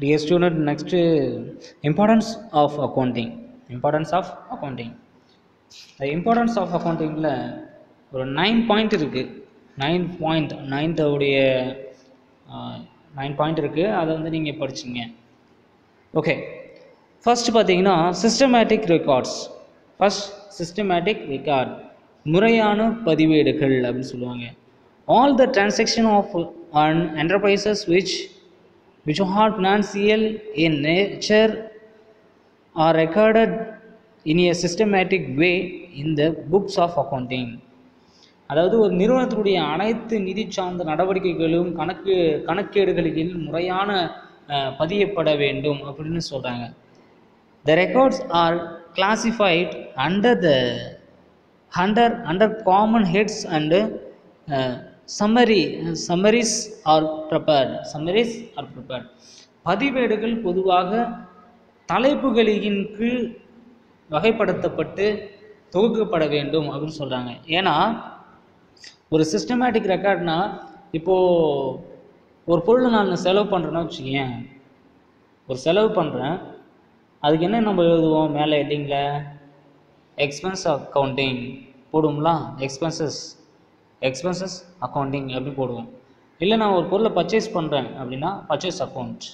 Dear student, next uh, importance of accounting. Importance of accounting. The importance of accountingல ஒரு nine point இருக்குது nine point நைன்த்தோடைய nine point இருக்குது அதை வந்து நீங்கள் படிச்சிங்க ஓகே ஃபர்ஸ்ட் பார்த்தீங்கன்னா systematic records first systematic record முறையான பதிவேடுகள் அப்படின்னு சொல்லுவாங்க all the transaction of an enterprises which which are financial in nature are recorded in a systematic way in the books of accounting அதாவது ஒரு நிறுவனத்தினுடைய அனைத்து நிதி சார்ந்த நடவடிக்கைகளும் கணக்கு கணக்கேடுகளில் முறையான அஹ், பதியப்பட வேண்டும் அப்படின்னு சொல்கிறாங்க the records are classified under the under under common heads and summary summaries are prepared summaries are prepared பதிவேடுகள் பொதுவாக தலைப்புகளின் கீழ் வகைப்படுத்தப்பட்டு தொகுக்கப்பட வேண்டும் அப்படின்னு சொல்கிறாங்க ஏன்னா ஒரு சிஸ்டமேட்டிக் ரெக்கார்ட்னா இப்போது ஒரு பொருளை நான் செலவு பண்ணுறேன்னா வச்சுக்கேன் ஒரு செலவு பண்ணுறேன் அதுக்கு என்ன நம்ம எழுதுவோம் மேலே ஹெட்டிங்கில் எக்ஸ்பென்ஸ் அக்கௌண்டிங் போடுவோம்ல எக்ஸ்பென்சஸ் எக்ஸ்பென்சஸ் அக்கௌண்டிங் அப்படி போடுவோம் இல்லை நான் ஒரு பொருளை பர்ச்சேஸ் பண்ணுறேன் அப்படின்னா பர்ச்சேஸ் அக்கௌண்ட்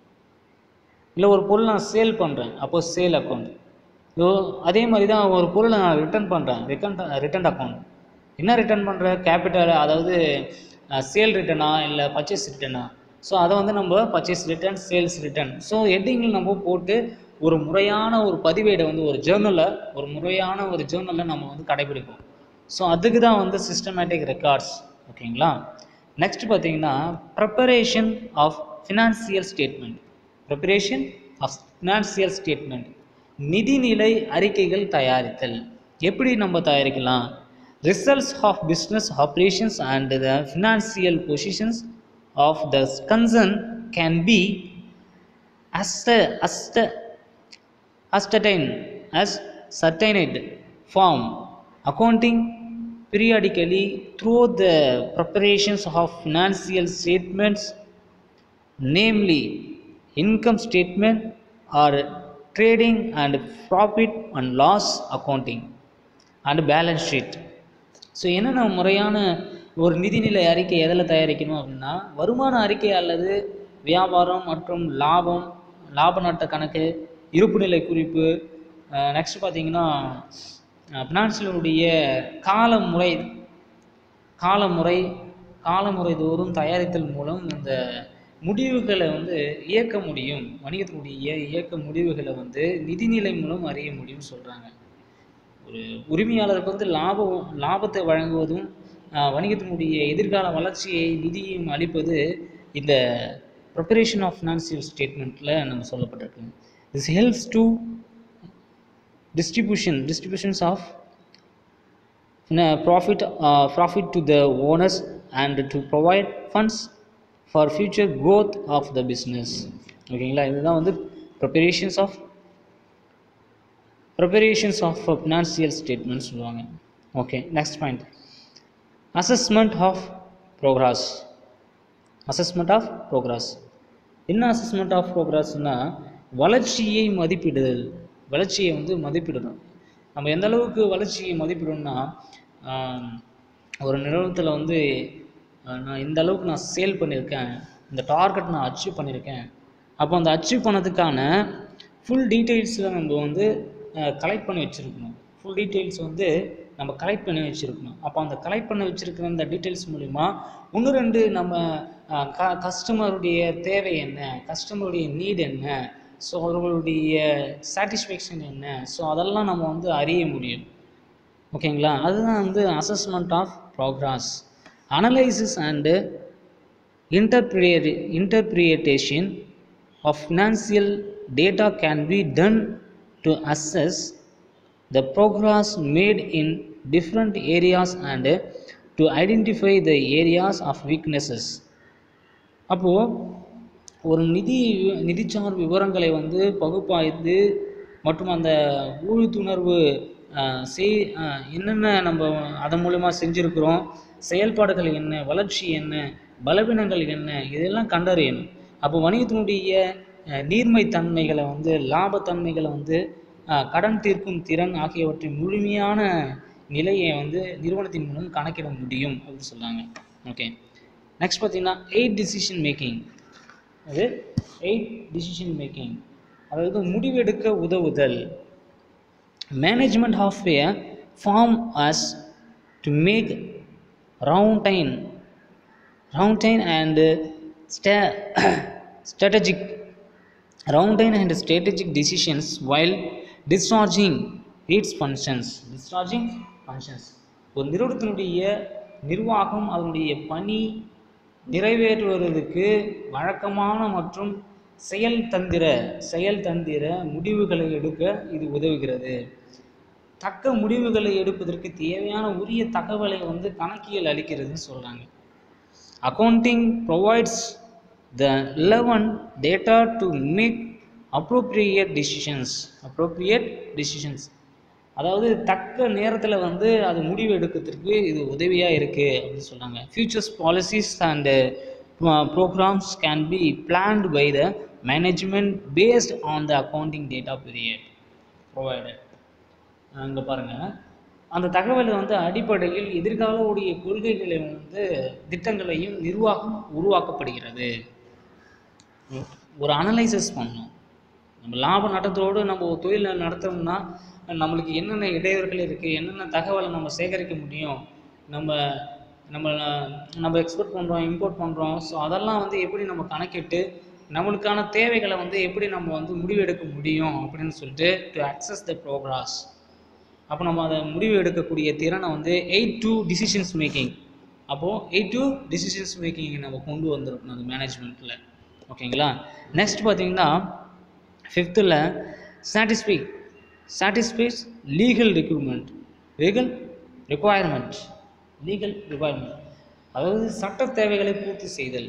இல்லை ஒரு பொருள் நான் சேல் பண்ணுறேன் அப்போ சேல் அக்கௌண்ட் ஸோ அதே மாதிரி தான் ஒரு பொருளை நான் ரிட்டர்ன் பண்ணுறேன் ரிட்டர்ன் ரிட்டர்ன் அக்கௌண்ட் என்ன ரிட்டர்ன் பண்ணுற கேபிட்டல் அதாவது சேல் ரிட்டர்னா இல்லை பர்ச்சேஸ் ரிட்டர்னா ஸோ அதை வந்து நம்ம purchase return sales return so ஹெட்டிங்கில் நம்ம போட்டு ஒரு முறையான ஒரு பதிவேடை வந்து ஒரு ஜேர்னலில் ஒரு முறையான ஒரு ஜேர்னலில் நம்ம வந்து கடைபிடிப்போம் ஸோ அதுக்கு தான் வந்து சிஸ்டமேட்டிக் ரெக்கார்ட்ஸ் ஓகேங்களா நெக்ஸ்ட் பார்த்தீங்கன்னா preparation of financial statement preparation of financial statement நிதிநிலை அறிக்கைகள் தயாரித்தல் எப்படி நம்ம தயாரிக்கலாம் results of business operations and the financial positions of the concern can be அஸ்ட அஸ்ட ascertain as certained form accounting periodically through the preparations of financial statements namely income statement or trading and profit and loss accounting and balance sheet so என்னென்ன முறையான ஒரு நிதிநிலை அறிக்கை எதில் தயாரிக்கணும் அப்படின்னா வருமான அறிக்கை அல்லது வியாபாரம் மற்றும் லாபம் லாப நட்ட கணக்கு இருப்புநிலை குறிப்பு நெக்ஸ்ட் பார்த்தீங்கன்னா ஃபினான்சியலுடைய காலமுறை காலமுறை காலமுறை தோறும் தயாரித்தல் மூலம் இந்த முடிவுகளை வந்து இயக்க முடியும் வணிகத்தினுடைய இயக்க முடிவுகளை வந்து நிதிநிலை மூலம் அறிய முடியும்னு சொல்கிறாங்க ஒரு உரிமையாளருக்கு வந்து லாபம் லாபத்தை வழங்குவதும் ஆஹ், வணிகத்தினுடைய எதிர்கால வளர்ச்சியை நிதியும் அளிப்பது இந்த ப்ரிப்பரேஷன் ஆஃப் ஃபினான்சியல் ஸ்டேட்மெண்ட்டில் நம்ம சொல்லப்பட்டிருக்கு this helps to distribution distributions of uh, profit uh, profit to the owners and to provide funds for future growth of the business ஓகேங்களா இதுதான் வந்து preparations of preparations of financial statement சொல்லுவாங்க okay next point assessment of progress assessment of progress என்ன assessment of ப்ரோக்ராஸ்னா வளர்ச்சியை மதிப்பிடுதல் வளர்ச்சியை வந்து மதிப்பிடணும் நம்ம எந்த அளவுக்கு வளர்ச்சியை மதிப்பிடணும்னா ஆம், ஒரு நிறுவனத்தில் வந்து ஆஹ், நான் இந்த அளவுக்கு நான் சேல் பண்ணியிருக்கேன் இந்த டார்கெட் நான் அச்சீவ் பண்ணியிருக்கேன் அப்போ அந்த அச்சீவ் பண்ணதுக்கான ஃபுல் டீட்டெயில்ஸில் நம்ம வந்து கலெக்ட் பண்ணி வச்சுருக்கணும் ஃபுல் டீட்டெயில்ஸ் வந்து நம்ம கலெக்ட் பண்ணி வச்சுருக்கணும் அப்போ அந்த கலெக்ட் பண்ணி வச்சுருக்கிற அந்த டீட்டெயில்ஸ் மூலிமா ஒன்று ரெண்டு நம்ம அஹ், க கஸ்டமருடைய தேவை என்ன கஸ்டமருடைய நீட் என்ன ஸோ அவர்களுடைய சாட்டிஸ்ஃபேக்ஷன் என்ன ஸோ அதெல்லாம் நம்ம வந்து அறிய முடியும் ஓகேங்களா அதுதான் வந்து assessment of progress analysis and interpret interpretation of financial data can be done to assess the progress made in different areas and to identify the areas of weaknesses அப்போது ஒரு நிதி நிதிச்சார் விவரங்களை வந்து பகுப்பாய்ந்து மற்றும் அந்த ஊழ்த்துணர்வு ஆஹ், செய் ஆஹ், என்னென்ன நம்ம அதன் மூலமா செஞ்சுருக்கிறோம் செயல்பாடுகள் என்ன வளர்ச்சி என்ன பலவீனங்கள் என்ன இதெல்லாம் கண்டறியணும் அப்போ வணிகத்தினுடைய அஹ், நீர்மைத்தன்மைகளை வந்து லாபத்தன்மைகளை வந்து அஹ், கடன் தீர்க்கும் திறன் ஆகியவற்றின் முழுமையான நிலையை வந்து நிறுவனத்தின் மூலம் கணக்கிட முடியும் அப்படின்னு சொல்கிறாங்க ஓகே நெக்ஸ்ட் பார்த்தீங்கன்னா எயிட் டிசிஷன் மேக்கிங் அது எயிட் டிசிஷன் மேக்கிங் அதாவது முடிவெடுக்க உதவுதல் management of a firm as to make routine routine and stay strategic roundine and strategic decisions while discharging its functions discharging functions ஒரு நிறுவனத்தினுடைய நிர்வாகம் அதனுடைய பணி நிறைவேற்றுவதற்கு வழக்கமான மற்றும் செயல் தந்திர செயல் தந்திர முடிவுகளை எடுக்க இது உதவுகிறது தக்க முடிவுகளை எடுப்பதற்கு தேவையான உரிய தகவலை வந்து கணக்கியல் அளிக்கிறதுன்னு சொல்கிறாங்க accounting provides the relevant data to make appropriate decisions appropriate decisions அதாவது தக்க நேரத்தில் வந்து அது முடிவு எடுக்கிறதுக்கு இது உதவியாக இருக்குது அப்படின்னு சொல்கிறாங்க futures policies and programmes can be planned by the management based on the accounting data period provided அங்கே பாருங்கள் அந்த தகவல் வந்து அடிப்படையில் எதிர்கால உடைய கொள்கைகளை வந்து திட்டங்களையும் நிர்வாகம் உருவாக்கப்படுகிறது ஒரு அனலைசிஸ் பண்ணணும் நம்ம லாப நட்டத்தோடு நம்ம ஒரு தொழில் நடத்தோம்னா நம்மளுக்கு என்னென்ன இடையூறுகள் இருக்குது என்னென்ன தகவலை நம்ம சேகரிக்க முடியும் நம்ம நம்ம நம்ம எக்ஸ்போர்ட் பண்ணுறோம் இம்போர்ட் பண்ணுறோம் ஸோ அதெல்லாம் வந்து எப்படி நம்ம கணக்கிட்டு நம்மளுக்கான தேவைகளை வந்து எப்படி நம்ம வந்து முடிவெடுக்க முடியும் அப்படின்னு சொல்லிட்டு டு அக்சஸ் த ப்ரோக்ராஸ் அப்போ நம்ம அதை முடிவு எடுக்கக்கூடிய திறனை வந்து எயிட் டூ டிசிஷன்ஸ் மேக்கிங் அப்போது எயிட் டூ டிசிஷன்ஸ் மேக்கிங் நம்ம கொண்டு வந்திருக்கணும் அந்த மேனேஜ்மெண்ட்டில் ஓகேங்களா நெக்ஸ்ட் பார்த்தீங்கன்னா ஃபிஃப்த்தில் satisfy satisfies legal requirement legal requirement legal requirement அதாவது சட்ட தேவைகளை பூர்த்தி செய்தல்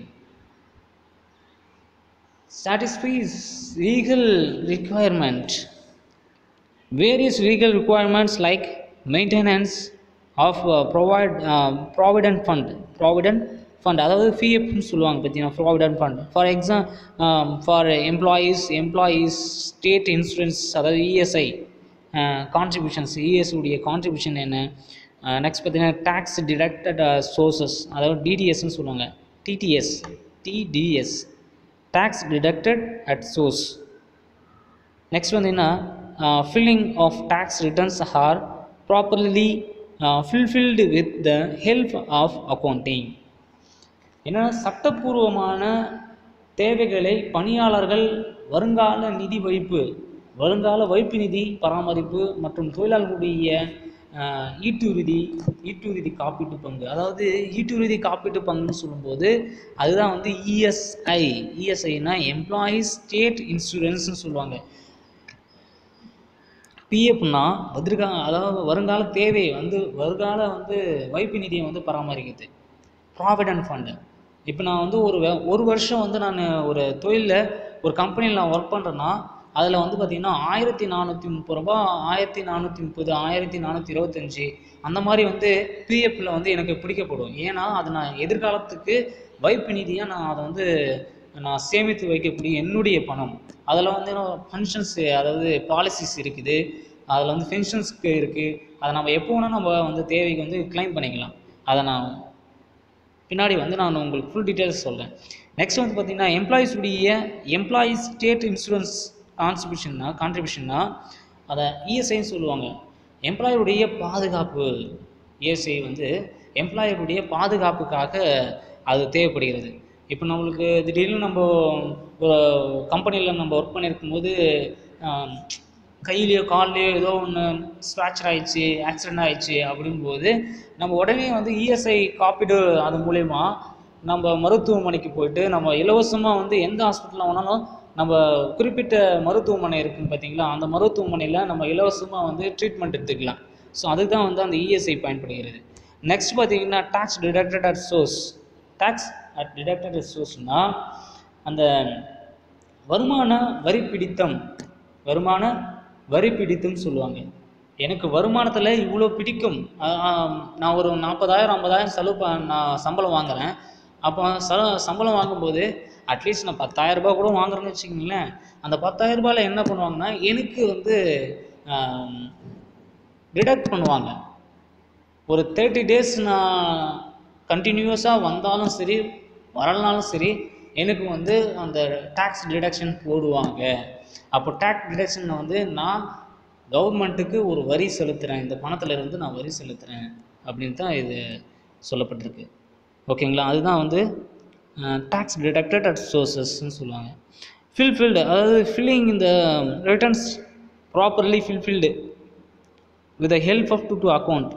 satisfies legal requirement various legal requirements like maintenance of uh, provide uh, provident fund provident fund அதாவது பிஎஃப்னு சொல்லுவாங்க பார்த்தீங்கன்னா provident fund for exam for employees employees state insurance அதாவது இஎஸ்ஐ கான்ட்ரிபியூஷன்ஸ் இஎஸ் உடைய கான்ட்ரிபியூஷன் என்ன நெக்ஸ்ட் பார்த்தீங்கன்னா டேக்ஸ் டிடக்டட் சோர்சஸ் அதாவது டிடிஎஸ்ன்னு சொல்லுவாங்க TDS TDS tax deducted at source next வந்து என்ன filling of tax returns are properly fulfilled with the help of accounting ஏன்னா சட்டப்பூர்வமான தேவைகளை பணியாளர்கள் வருங்கால நிதி வைப்பு வருங்கால வைப்பு நிதி பராமரிப்பு மற்றும் தொழிலாளர்களுடைய ஆஹ், ஈட்டுறுதி ஈட்டுறுதி காப்பீட்டு பங்கு அதாவது ஈட்டுறுதி காப்பீட்டு பங்குன்னு சொல்லும்போது அதுதான் வந்து இஎஸ்ஐ இஎஸ்ஐனா எம்ப்ளாயீஸ் ஸ்டேட் இன்சூரன்ஸ்னு சொல்லுவாங்க பிஎஃப்னா எதிர்கா அதாவது வருங்கால தேவை வந்து வருங்கால வந்து வைப்பு நிதியை வந்து பராமரிக்கிறது ப்ராவிடன்ட் ஃபண்டு இப்போ நான் வந்து ஒரு வே- ஒரு வருஷம் வந்து நான் ஒரு தொழிலில் ஒரு கம்பெனியில் நான் ஒர்க் பண்ணுறேன்னா அதில் வந்து பார்த்திங்கன்னா ஆயிரத்தி நானூற்றி முப்பது ரூபா ஆயிரத்தி நானூற்றி முப்பது ஆயிரத்தி நானூற்றி இருபத்தஞ்சி அந்த மாதிரி வந்து பிஎஃப்பில் வந்து எனக்கு பிடிக்கப்படும் ஏன்னா அது நான் எதிர்காலத்துக்கு வைப்பு நிதியாக நான் அதை வந்து நான் சேமித்து வைக்கக்கூடிய என்னுடைய பணம் அதில் வந்து ஃபங்க்ஷன்ஸ் அதாவது பாலிசிஸ் இருக்குது அதில் வந்து பென்ஷன்ஸ்க்கு இருக்குது அதை நம்ம எப்போ வேணால் நம்ம வந்து தேவைக்கு வந்து க்ளைம் பண்ணிக்கலாம் அதை நான் பின்னாடி வந்து நான் உங்களுக்கு ஃபுல் டீட்டெயில்ஸ் சொல்கிறேன் நெக்ஸ்ட் வந்து பார்த்தீங்கன்னா எம்ப்ளாயீஸ் உடைய எம்ப்ளாயீஸ் ஸ்டேட் இன்சூரன்ஸ் கான்ட்ரிபியூஷன்னா கான்ட்ரிபியூஷன்னா அதை இஎஸ்ஐன்னு சொல்லுவாங்க எம்ப்ளாயருடைய பாதுகாப்பு இஎஸ்ஐ வந்து எம்ப்ளாயருடைய பாதுகாப்புக்காக அது தேவைப்படுகிறது இப்போ நம்மளுக்கு திடீர்னு நம்ம ஒரு கம்பெனியில் நம்ம ஒர்க் பண்ணியிருக்கும் போது ஆம், கையிலையோ கால்லையோ ஏதோ ஒன்று ஸ்க்ராச்சர் ஆயிடுச்சு ஆக்சிடென்ட் ஆயிடுச்சு அப்படிங்கும்போது நம்ம உடனே வந்து இஎஸ்ஐ காப்பீடு அது மூலயமா நம்ம மருத்துவமனைக்கு போயிட்டு நம்ம இலவசமாக வந்து எந்த ஹாஸ்பிட்டலில் வேணாலும் நம்ம குறிப்பிட்ட மருத்துவமனை இருக்குன்னு பார்த்தீங்களா அந்த மருத்துவமனையில் நம்ம இலவசமாக வந்து ட்ரீட்மெண்ட் எடுத்துக்கலாம் ஸோ அதுக்கு தான் வந்து அந்த இஎஸ்ஐ பயன்படுகிறது நெக்ஸ்ட் பார்த்தீங்கன்னா tax deducted at source tax at deducted at சோர்ஸ்னால் அந்த வருமான வரி பிடித்தம் வருமான வரி பிடித்தம்னு சொல்லுவாங்க எனக்கு வருமானத்தில் இவ்வளோ பிடிக்கும் அ- ஆம், நான் ஒரு நாற்பதாயிரம் ஐம்பதாயிரம் செலவு ப நான் சம்பளம் வாங்குறேன் அப்போ ச சம்பளம் வாங்கும்போது அட்லீஸ்ட் நான் பத்தாயிரம் ரூபாய் கூட வாங்குறேன்னு வச்சுக்கோங்களேன் அந்த பத்தாயிரம் ரூபாயில் என்ன பண்ணுவாங்கன்னா எனக்கு வந்து டிடக்ட் பண்ணுவாங்க ஒரு தேர்ட்டி டேஸ் நான் கண்டினியூஸாக வந்தாலும் சரி வரலனாலும் சரி எனக்கு வந்து அந்த டேக்ஸ் டிடக்ஷன் போடுவாங்க அப்போ டேக்ஸ் டிடக்ஷன் வந்து நான் கவர்மெண்ட்டுக்கு ஒரு வரி செலுத்துகிறேன் இந்த பணத்துல இருந்து நான் வரி செலுத்துகிறேன் அப்படின்னு தான் இது சொல்லப்பட்டிருக்கு ஓகேங்களா அதுதான் வந்து டேக்ஸ் டிடக்டட் அட் சோர்சஸ்ன்னு சொல்லுவாங்க ஃபில்ஃபில்டு அதாவது ஃபில்லிங் இந்த returns properly fulfilled with the help of to to account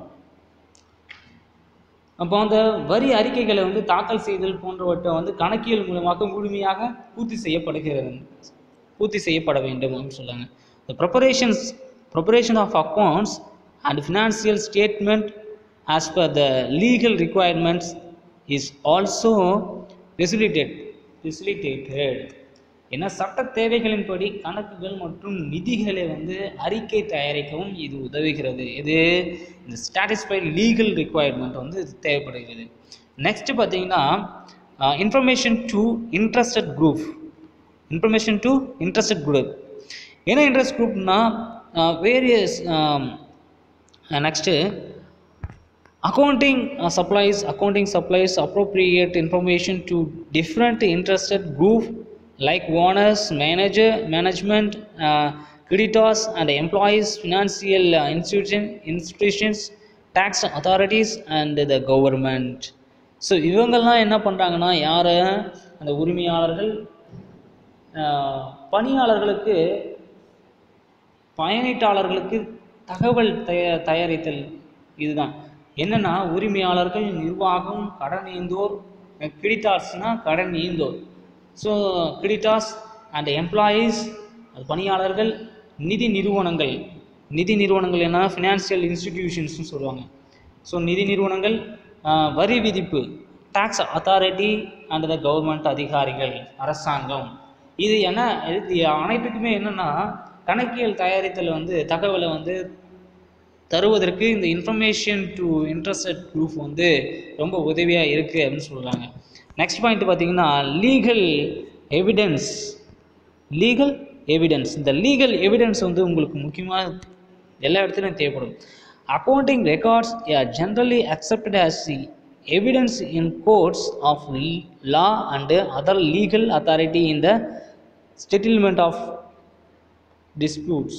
அப்போ அந்த வரி அறிக்கைகளை வந்து தாக்கல் செய்தல் போன்றவற்றை வந்து கணக்கியல் மூலமாக முழுமையாக பூர்த்தி செய்யப்படுகிறது பூர்த்தி செய்யப்பட வேண்டும் அப்படின்னு சொல்லுவாங்க the preparations preparation of accounts and financial statement as per the legal requirements is also facilitated facilitated ஏன்னா சட்ட தேவைகளின்படி கணக்குகள் மற்றும் நிதிகளை வந்து அறிக்கை தயாரிக்கவும் இது உதவுகிறது இது இந்த ஸ்டாட்டிஸ்ஃபைட் லீகல் ரிக்குவயர்மெண்ட் வந்து இது தேவைப்படுகிறது நெக்ஸ்ட் பார்த்தீங்கன்னா information to interested group information to interested group என்ன இன்ட்ரெஸ்ட் குரூப்னா various next accounting uh, supplies accounting supplies appropriate information to different interested group like owners manager management uh, creditors and employees financial uh, institution institutions tax authorities and the government so இவங்கெல்லாம் என்ன பண்ணுறாங்கன்னா யார் அந்த உரிமையாளர்கள் ஆஹ், பணியாளர்களுக்கு பயனீட்டாளர்களுக்கு தகவல் தய தயாரித்தல் இதுதான் என்னன்னா உரிமையாளர்கள் நிர்வாகம் கடன் ஈந்தோர் கிரிட்டார்ஸ்னா கடன் ஈந்தோர் ஸோ கிரிட்டார்ஸ் அண்ட் எம்ப்ளாயீஸ் அது பணியாளர்கள் நிதி நிறுவனங்கள் நிதி நிறுவனங்கள் என்ன ஃபினான்சியல் இன்ஸ்டிடியூஷன்ஸ்னு சொல்லுவாங்க ஸோ நிதி நிறுவனங்கள் ஆஹ், வரி விதிப்பு tax authority and the government அதிகாரிகள் அரசாங்கம் இது என்ன இது அனைத்துக்குமே என்னன்னா கணக்கியல் தயாரித்தல் வந்து தகவலை வந்து தருவதற்கு இந்த இன்ஃபர்மேஷன் டு இன்ட்ரஸ்டட் குரூப் வந்து ரொம்ப உதவியாக இருக்குது அப்படின்னு சொல்கிறாங்க நெக்ஸ்ட் பாயிண்ட் பார்த்தீங்கன்னா லீகல் எவிடன்ஸ் லீகல் எவிடன்ஸ் இந்த லீகல் எவிடன்ஸ் வந்து உங்களுக்கு முக்கியமாக எல்லா இடத்துலையும் தேவைப்படும் accounting records are generally accepted as the evidence in courts of law and other legal authority in the settlement of disputes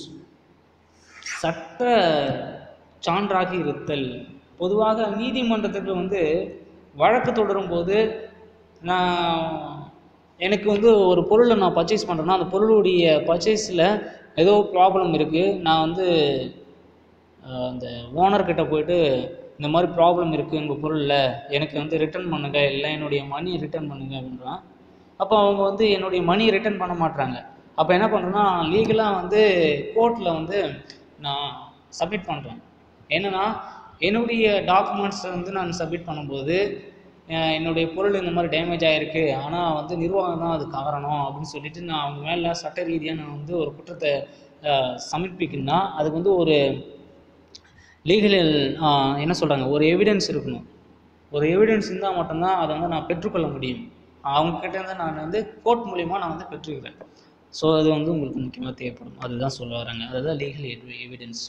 சட்ட சான்றாக இருத்தல் பொதுவாக நீதிமன்றத்துக்கு வந்து வழக்கு தொடரும் போது நான் எனக்கு வந்து ஒரு பொருளை நான் பர்ச்சேஸ் பண்ணுறேன்னா அந்த பொருளுடைய பர்ச்சேஸில் ஏதோ ப்ராப்ளம் இருக்குது நான் வந்து அஹ், அந்த ஓனர்கிட்ட போயிட்டு இந்த மாதிரி ப்ராப்ளம் இருக்குது உங்கள் பொருளில் எனக்கு வந்து ரிட்டர்ன் பண்ணுங்க இல்லை என்னுடைய மணியை ரிட்டர்ன் பண்ணுங்க அப்படின்றான் அப்போ அவங்க வந்து என்னுடைய மணியை ரிட்டர்ன் பண்ண மாட்றாங்க அப்போ என்ன பண்ணுறேன்னா லீகலாக வந்து கோர்ட்டில் வந்து நான் சப்மிட் பண்ணுறேன் என்னன்னா என்னுடைய டாக்குமெண்ட்ஸை வந்து நான் சப்மிட் பண்ணும்போது அஹ், என்னுடைய பொருள் இந்த மாதிரி டேமேஜ் ஆகிருக்கு ஆனால் வந்து நிர்வாகம் தான் அது காரணம் அப்படின்னு சொல்லிட்டு நான் அவங்க மேலே சட்ட ரீதியாக நான் வந்து ஒரு குற்றத்தை அஹ், சமர்ப்பிக்கணும்னா அதுக்கு வந்து ஒரு லீகல் என்ன சொல்கிறாங்க ஒரு எவிடன்ஸ் இருக்கணும் ஒரு எவிடன்ஸ் இருந்தால் மட்டும்தான் அதை வந்து நான் பெற்றுக்கொள்ள முடியும் அவங்க கிட்ட இருந்து நான் வந்து கோர்ட் மூலியமாக நான் வந்து பெற்றுக்கிறேன் ஸோ அது வந்து உங்களுக்கு முக்கியமாக தேவைப்படும் அதுதான் சொல்ல வராங்க அதுதான் legal evidence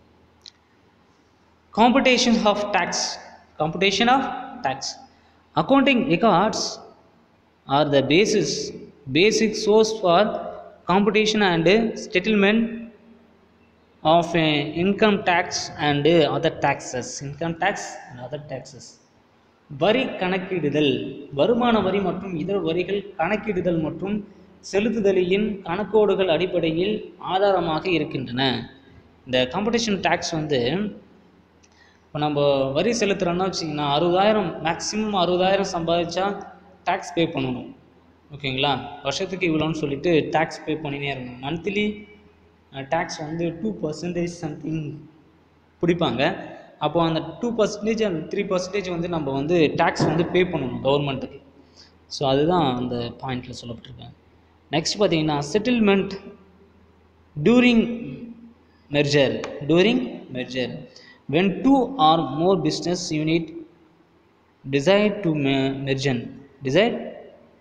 computation of tax computation of tax accounting records are the basis basic source for computation and settlement of uh, income tax and uh, other taxes income tax and other taxes வரி கணக்கிடுதல் வருமான வரி மற்றும் இதர வரிகள் கணக்கிடுதல் மற்றும் செலுத்துதலின் கணக்கோடுகள் அடிப்படையில் ஆதாரமாக இருக்கின்றன இந்த காம்படிஷன் டேக்ஸ் வந்து இப்போ நம்ம வரி செலுத்துகிறோன்னா வச்சிங்கன்னா அறுபதாயிரம் மேக்ஸிமம் அறுபதாயிரம் சம்பாதிச்சா டேக்ஸ் பே பண்ணணும் ஓகேங்களா வருஷத்துக்கு இவ்வளோன்னு சொல்லிட்டு டேக்ஸ் பே பண்ணினே இருக்கணும் மந்த்லி டேக்ஸ் வந்து டூ பர்சன்டேஜ் சம்திங் பிடிப்பாங்க அப்போ அந்த டூ பர்சன்டேஜ் அந்த த்ரீ பர்சன்டேஜ் வந்து நம்ம வந்து டேக்ஸ் வந்து பே பண்ணணும் கவர்மெண்ட்டுக்கு ஸோ அதுதான் அந்த பாயிண்டில் சொல்லப்பட்டிருக்காங்க நெக்ஸ்ட் பார்த்தீங்கன்னா settlement during merger during merger when two or more business unit decide to me- merge decide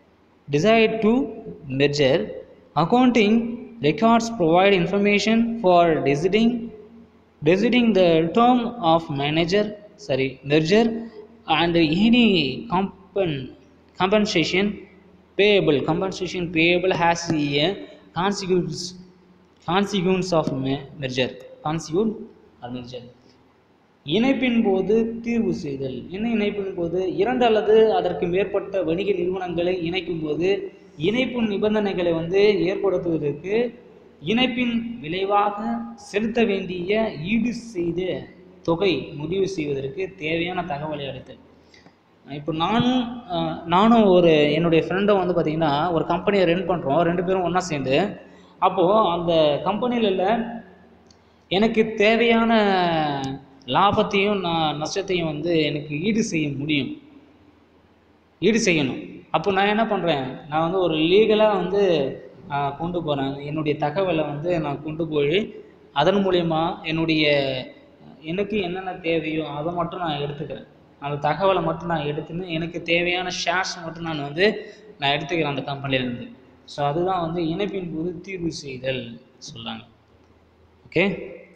decide to merger accounting records provide information for deciding deciding the term of manager sorry merger and any compen, compensation payable compensation payable has a consequence consequence of me- merger consequence or merger இணைப்பின் போது தீர்வு செய்தல் என்ன இணைப்பின் போது இரண்டு அல்லது அதற்கு மேற்பட்ட வணிக நிறுவனங்களை இணைக்கும் போது இணைப்பு நிபந்தனைகளை வந்து ஏற்படுத்துவதற்கு இணைப்பின் விளைவாக செலுத்த வேண்டிய ஈடு செய்த தொகை முடிவு செய்வதற்கு தேவையான தகவலை அளித்தல் இப்போ நானும் அஹ், நானும் ஒரு என்னுடைய ஃப்ரெண்டும் வந்து பார்த்திங்கன்னா ஒரு கம்பெனியை ரன் பண்ணுறோம் ரெண்டு பேரும் ஒன்றா சேர்ந்து அப்போது அந்த கம்பெனியில் எனக்கு தேவையான லாபத்தையும் நான் நஷ்டத்தையும் வந்து எனக்கு ஈடு செய்ய முடியும் ஈடு செய்யணும் அப்போ நான் என்ன பண்ணுறேன் நான் வந்து ஒரு லீகலாக வந்து ஆஹ், கொண்டு போகிறேன் என்னுடைய தகவலை வந்து நான் கொண்டு போய் அதன் மூலயமா என்னுடைய எனக்கு என்னென்ன தேவையோ அதை மட்டும் நான் எடுத்துக்கிறேன் அந்த தகவலை மட்டும் நான் எடுத்துன்னு எனக்கு தேவையான ஷேர்ஸ் மட்டும் நான் வந்து நான் எடுத்துக்கிறேன் அந்த கம்பெனிலேருந்து ஸோ அதுதான் வந்து இணைப்பின் போது தீர்வு செய்தல் சொல்கிறாங்க ஓகே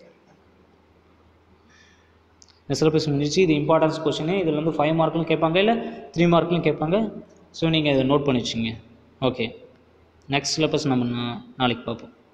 இந்த சிலபஸ் முடிஞ்சிச்சு இது இம்பார்ட்டன்ஸ் கொஷினு இதில் வந்து ஃபைவ் மார்க்லையும் கேட்பாங்க இல்லை த்ரீ மார்க்லையும் கேட்பாங்க ஸோ நீங்கள் இதை நோட் பண்ணி வச்சுங்க ஓகே நெக்ஸ்ட் சிலபஸ் நம்ம நா- நாளைக்கு பார்ப்போம்